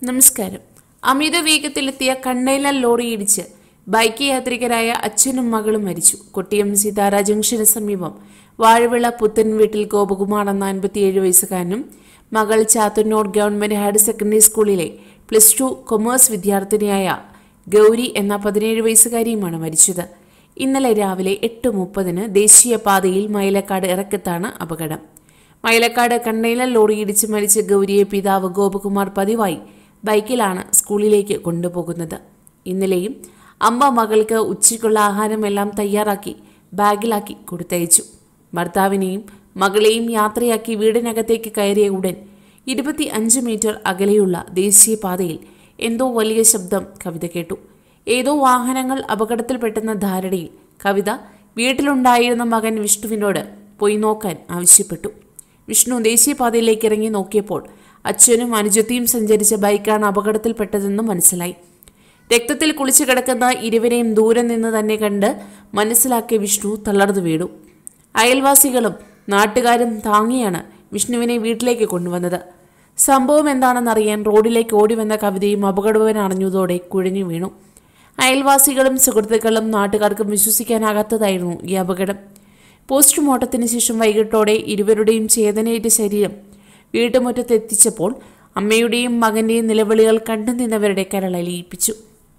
നമസ്കാരം അമിത വേഗത്തിലെത്തിയ കണ്ടെയ്നർ ലോറി ഇടിച്ച് ബൈക്ക് യാത്രികരായ അച്ഛനും മകളും മരിച്ചു കൊട്ടിയം സീതാര ജംഗ്ഷന് സമീപം വാഴവിള പുത്തൻ വീട്ടിൽ ഗോപകുമാർ എന്ന അൻപത്തിയേഴ് വയസ്സുകാരനും മകൾ ചാത്തന്നൂർ ഗവൺമെന്റ് ഹയർ സെക്കൻഡറി സ്കൂളിലെ പ്ലസ് ടു കൊമേഴ്സ് വിദ്യാർത്ഥിനിയായ ഗൗരി എന്ന പതിനേഴ് വയസ്സുകാരിയുമാണ് മരിച്ചത് ഇന്നലെ രാവിലെ എട്ട് മുപ്പതിന് ദേശീയപാതയിൽ മൈലക്കാട് ഇറക്കത്താണ് അപകടം മൈലക്കാട് കണ്ടെയ്നർ ലോറി ഇടിച്ച് മരിച്ച ഗൗരിയെ പിതാവ് ഗോപകുമാർ പതിവായി ബൈക്കിലാണ് സ്കൂളിലേക്ക് കൊണ്ടുപോകുന്നത് ഇന്നലെയും അമ്മ മകൾക്ക് ഉച്ചയ്ക്കുള്ള ആഹാരമെല്ലാം തയ്യാറാക്കി ബാഗിലാക്കി കൊടുത്തയച്ചു ഭർത്താവിനെയും മകളെയും യാത്രയാക്കി വീടിനകത്തേക്ക് കയറിയ ഉടൻ ഇരുപത്തി അഞ്ച് മീറ്റർ അകലെയുള്ള ദേശീയപാതയിൽ എന്തോ വലിയ ശബ്ദം കവിത കേട്ടു ഏതോ വാഹനങ്ങൾ അപകടത്തിൽപ്പെട്ടെന്ന ധാരണയിൽ കവിത വീട്ടിലുണ്ടായിരുന്ന മകൻ വിഷ്ണുവിനോട് പോയി നോക്കാൻ ആവശ്യപ്പെട്ടു വിഷ്ണു ദേശീയപാതയിലേക്ക് ഇറങ്ങി നോക്കിയപ്പോൾ അച്ഛനും അനുജത്തിയും സഞ്ചരിച്ച ബൈക്കാണ് അപകടത്തിൽപ്പെട്ടതെന്ന് മനസ്സിലായി രക്തത്തിൽ കുളിച്ചു കിടക്കുന്ന ഇരുവരെയും ദൂരെ നിന്ന് തന്നെ കണ്ട് മനസ്സിലാക്കിയ വിഷ്ണു തളർന്നു വീണു അയൽവാസികളും നാട്ടുകാരും താങ്ങിയാണ് വിഷ്ണുവിനെ വീട്ടിലേക്ക് കൊണ്ടുവന്നത് സംഭവം എന്താണെന്നറിയാൻ റോഡിലേക്ക് ഓടി വന്ന കവിതയും അപകടവൻ അറിഞ്ഞതോടെ കുഴഞ്ഞു വീണു അയൽവാസികളും സുഹൃത്തുക്കളും നാട്ടുകാർക്കും വിശ്വസിക്കാനാകാത്തതായിരുന്നു ഈ അപകടം പോസ്റ്റ്മോർട്ടത്തിന് ശേഷം വൈകിട്ടോടെ ഇരുവരുടെയും ചേതനയേറ്റ ശരീരം വീട്ടുമുറ്റത്തെത്തിച്ചപ്പോൾ അമ്മയുടെയും മകന്റെയും നിലവിളികൾ കണ്ടുനിന്നവരുടെ കരളലിയിപ്പിച്ചു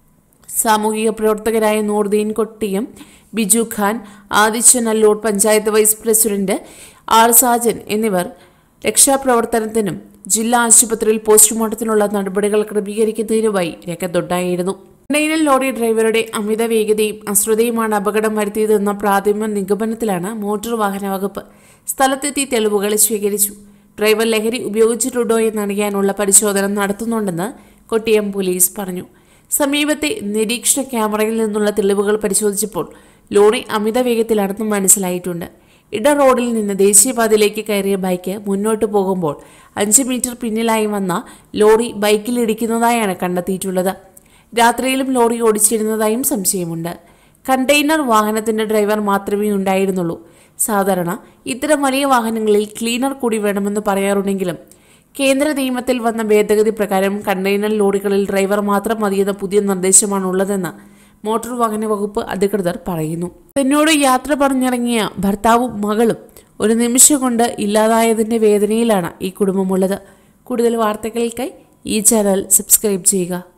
സാമൂഹിക പ്രവർത്തകരായ Noorudeen Kottiyam Biju Khan Adichanalloor panchayat vice president R Sajan എന്നിവർ രക്ഷാപ്രവർത്തനത്തിനും ജില്ലാ ആശുപത്രിയിൽ പോസ്റ്റ്മോർട്ടത്തിനുള്ള നടപടികൾ ക്രമീകരിക്കുന്നതിനുമായി രംഗത്തുണ്ടായിരുന്നു കണ്ടെയ്നർ ലോറി ഡ്രൈവറുടെ അമിത വേഗതയും അശ്രദ്ധയുമാണ് അപകടം വരുത്തിയതെന്ന പ്രാഥമിക നിഗമനത്തിലാണ് മോട്ടോർ വാഹന വകുപ്പ് സ്ഥലത്തെത്തി തെളിവുകൾ സ്വീകരിച്ചു ഡ്രൈവർ ലഹരി ഉപയോഗിച്ചിട്ടുണ്ടോ എന്നറിയാനുള്ള പരിശോധന നടത്തുന്നുണ്ടെന്ന് കൊട്ടിയം പോലീസ് പറഞ്ഞു സമീപത്തെ നിരീക്ഷണ ക്യാമറയിൽ നിന്നുള്ള തെളിവുകൾ പരിശോധിച്ചപ്പോൾ ലോറി അമിത വേഗത്തിലാണെന്ന് മനസ്സിലായിട്ടുണ്ട് ഇട റോഡിൽ നിന്ന് ദേശീയപാതയിലേക്ക് കയറിയ ബൈക്ക് മുന്നോട്ട് പോകുമ്പോൾ അഞ്ച് മീറ്റർ പിന്നിലായി വന്ന ലോറി ബൈക്കിലിടിക്കുന്നതായാണ് കണ്ടെത്തിയിട്ടുള്ളത് രാത്രിയിലും ലോറി ഓടിച്ചിരുന്നതായും സംശയമുണ്ട് കണ്ടെയ്നർ വാഹനത്തിന്റെ ഡ്രൈവർ മാത്രമേ ഉണ്ടായിരുന്നുള്ളൂ സാധാരണ ഇത്തരം വലിയ വാഹനങ്ങളിൽ ക്ലീനർ കൂടി വേണമെന്ന് പറയാറുണ്ടെങ്കിലും കേന്ദ്ര നിയമത്തിൽ വന്ന ഭേദഗതി പ്രകാരം കണ്ടെയ്നർ ലോറികളിൽ ഡ്രൈവർ മാത്രം മതിയെന്ന പുതിയ നിർദ്ദേശമാണ് ഉള്ളതെന്ന് മോട്ടോർ വാഹന വകുപ്പ് അധികൃതർ പറയുന്നു തന്നോട് യാത്ര പറഞ്ഞിറങ്ങിയ ഭർത്താവും മകളും ഒരു നിമിഷം കൊണ്ട് ഇല്ലാതായതിന്റെ വേദനയിലാണ് ഈ കുടുംബമുള്ളത് കൂടുതൽ വാർത്തകൾക്കായി ഈ ചാനൽ സബ്സ്ക്രൈബ് ചെയ്യുക